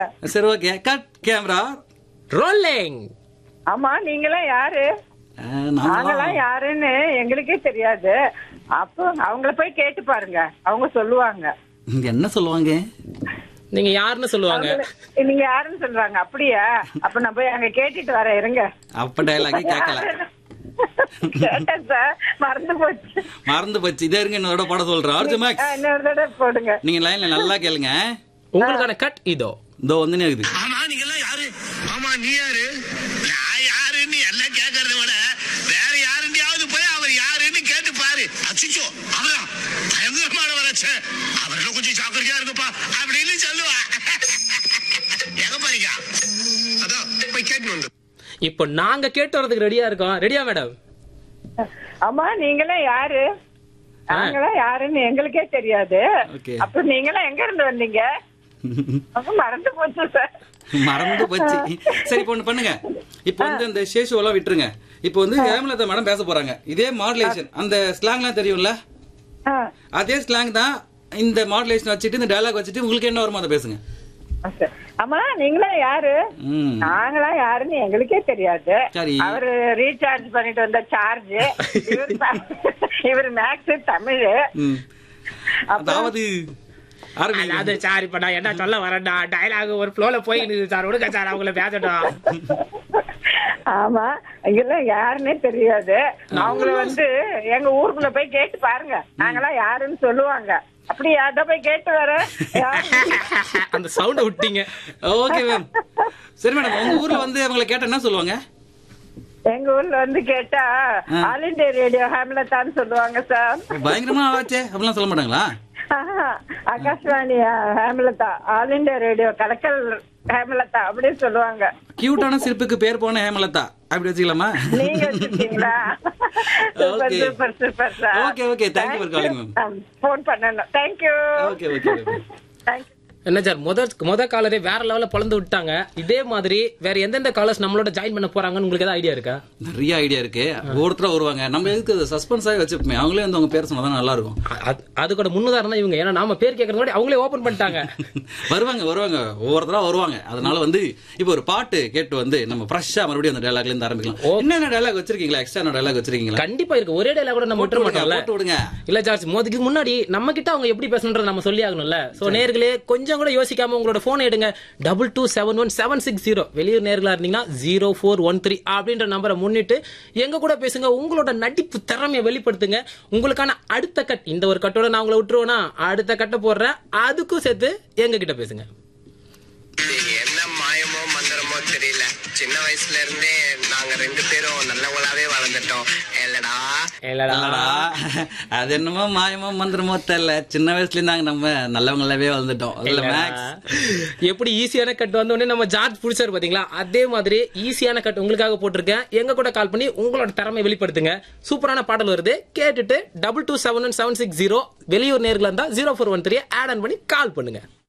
சரி okay cut camera rolling ஆமா நீங்களாம் யாரு நாங்களாம் யாருன்னு எங்களுக்கே தெரியாது அப்போ அவங்கள போய் கேட்டு பாருங்க அவங்க சொல்லுவாங்க என்ன சொல்லுவாங்க நீங்க யாருன்னு சொல்லுவாங்க அவங்கள- நீங்க யாருன்னு சொல்றாங்க அப்படியா அப்ப நான் போய் அங்க கேட்டுட்டு வரேன் இருங்க அப்ப டைலாக் கேட்கல கேட்டேன் சார் மறந்து போச்சு மறந்து போச்சு இதே இருங்க என்னோட படம் சொல்றேன் அர்ஜுன் ஆ, மேக்ஸ் இன்னொரு தடவை போடுங்க நீங்க லைன்ல நல்லா கேளுங்க உங்களுக்கான கட் இதோ இதோ வந்து இருக்குது ஆமா நீங்க எல்லாம் யாரு ஆமா நீ யாரு நான் யாருன்னு எல்லாம் கேட்கறத விட வேற யாருண்டியாவது போய் அவர் யாருன்னு கேட்டு பாரு அச்சிச்சோ அவரா பயங்கரமான வரச்ச அவர்கிட்ட கொஞ்சம் ஜாக்கிரதையா இருங்கப்பா அப்படின்னு சொல்லுவா எங்க பாருங்க அதான் போய் கேட்டு வந்து இப்போ நாங்க கேட்டு வரதுக்கு ரெடியா இருக்கோம் ரெடியா மேடம் ஆமா நீங்களாம் யாரு நாங்களாம் யாருன்னு எங்களுக்கே தெரியாது Okay. அப்ப நீங்களாம் எங்க இருந்து வந்தீங்க அப்ப மறந்து போச்சு சார் மறந்து போச்சு சரி இப்போ ஒண்ணு பண்ணுங்க இப்போ வந்து இந்த சேஷு எல்லாம் விட்டுருங்க இப்போ வந்து ஹேமலதா மேடம் பேச போறாங்க இதே மாடுலேஷன் அந்த ஸ்லாங்லாம் தெரியும்ல ஆ, அதே ஸ்லாங் தான் இந்த மாடுலேஷன் வச்சுட்டு இந்த டயலாக் வச்சுட்டு உங்களுக்கு என்ன வருமோ அதை பேசுங்க சரி. ஆமா நீங்களாம் யாரு ம் நாங்களாம் யாருன்னு எங்களுக்கே தெரியாது சரி. அவரு ரீசார்ஜ் பண்ணிட்டு வந்த சார்ஜ் இவர் இவர் மேக்ஸ் தமிழ் ம் அதாவது ஆரம்பிங்க அது சார் இப்ப நான் என்ன சொல்ல வரேன்டா டயலாக் ஒரு ஃப்ளோல போயிடுது சார் விடுங்க சார் அவங்கள பேசட்டும் ஆமா இங்கெல்லாம் யாருன்னே தெரியாது அவங்கள வந்து எங்க ஊருக்குள்ள போய் கேட்டு பாருங்க நாங்களாம் யாருன்னு சொல்லுவாங்க அப்படி யார்கிட்ட போய் கேட்டு வர அந்த சவுண்ட விட்டீங்க ஓகே மேம் சரி மேடம் உங்க ஊர்ல வந்து அவங்கள கேட்டா என்ன சொல்லுவாங்க எங்க ஊர்ல வந்து கேட்டா ஆல் இண்டியா ரேடியோ ஹேம்லத்தான்னு சொல்லுவாங்க சார் பயங்கரமா ஆச்சே அப்படிலாம் சொல்ல மாட்டாங்களா ஆஹா, Akashvani Hemalatha all India radio கலக்கல் ஹேமலதா அப்படின்னு சொல்லுவாங்க கியூட்டான சிரிப்புக்கு பேர் போன ஹேமலதா அப்படி வச்சுக்கலாமா நீங்க வச்சிருக்கீங்களா super Okay. Super super sir Okay, okay. Thank you for calling, ma'am. Phone பண்ணணும் தேங்க்யூ ஓகே ஓகே தேங்க்யூ என்ன சார் முத முத காலரே வேற லெவல்ல பழந்து விட்டாங்க இதே மாதிரி வேற எந்தெந்த காலர்ஸ் நம்மளோட ஜாயின் பண்ண போறாங்கன்னு உங்களுக்கு ஏதாவது ஐடியா இருக்கா நிறைய ஐடியா இருக்கு ஒவ்வொருத்தரா வருவாங்க நம்ம எதுக்கு சஸ்பென்ஸ் ஆகி வச்சுப்போமே அவங்களே வந்து அவங்க பேர் சொன்னா நல்லா இருக்கும் அது- அது கூட முன்னுதாரணம் தான் இவங்க ஏன்னா நாம பேர் கேட்கறது முன்னாடி அவங்களே ஓபன் பண்ணிட்டாங்க வருவாங்க வருவாங்க ஒவ்வொருத்தரா வருவாங்க அதனால வந்து இப்போ ஒரு பாட்டு கேட்டு வந்து நம்ம ஃப்ரெஷ்ஷா மறுபடியும் அந்த டயலாக்ல இருந்து ஆரம்பிக்கலாம் என்னென்ன டயலாக் வச்சிருக்கீங்களா எக்ஸ்ட்ரா டயலாக் வச்சிருக்கீங்களா கண்டிப்பா இருக்கு ஒரே டயலாக் கூட நம்ம விட்டுற போட்டு விடுங்க, மாட்டோம்ல போட்டு விடுங்க இல்ல ஜார்ஜ் மோதிக்கு முன்னாடி நம்ம கிட்ட அவங்க எப்படி பேசணுன்றத நம்ம சொல்லி ஆகணும்ல சோ நேர்களே கொஞ்சம் கூட யோசிக்காம உங்களோட போன் எடுங்க double two seven one seven six zero வெளியூர் நேர்களா இருந்தீங்கன்னா ஜீரோ ஃபோர் ஒன் த்ரீ அப்படின்ற நம்பரை முன்னிட்டு எங்க கூட பேசுங்க உங்களோட நடிப்பு திறமையை வெளிப்படுத்துங்க உங்களுக்கான அடுத்த கட் இந்த ஒரு கட்டோட நான் உங்களை விட்டுருவேனா அடுத்த கட்டை போடுறேன் அதுக்கும் சேர்த்து எங்க கிட்ட பேசுங்க இது என்ன மாயமோ மந்திரமோ தெரியல சின்ன வயசுல இருந்தே நாங்க ரெண்டு பேரும் நல்லவங்களாவே வளர்ந்துட்டோம் இல்லடா இல்லடா இல்லடா அது என்னமோ மாயமோ மந்திரமோ தெரியல சின்ன வயசுல இருந்தாங்க நம்ம நல்லவங்களாவே வந்துட்டோம் இல்ல மேக்ஸ் எப்படி ஈஸியான கட் வந்த உடனே நம்ம ஜார்ஜ் புடிச்சாரு பாத்தீங்களா அதே மாதிரி ஈஸியான கட் உங்களுக்காக போட்டிருக்கேன் எங்க கூட கால் பண்ணி உங்களோட திறமை வெளிப்படுத்துங்க சூப்பரான பாடல் வருது கேட்டுட்டு double two seven one seven six zero வெளியூர் நேர்களா இருந்தா zero four one three add on பண்ணி கால் பண்ணுங்க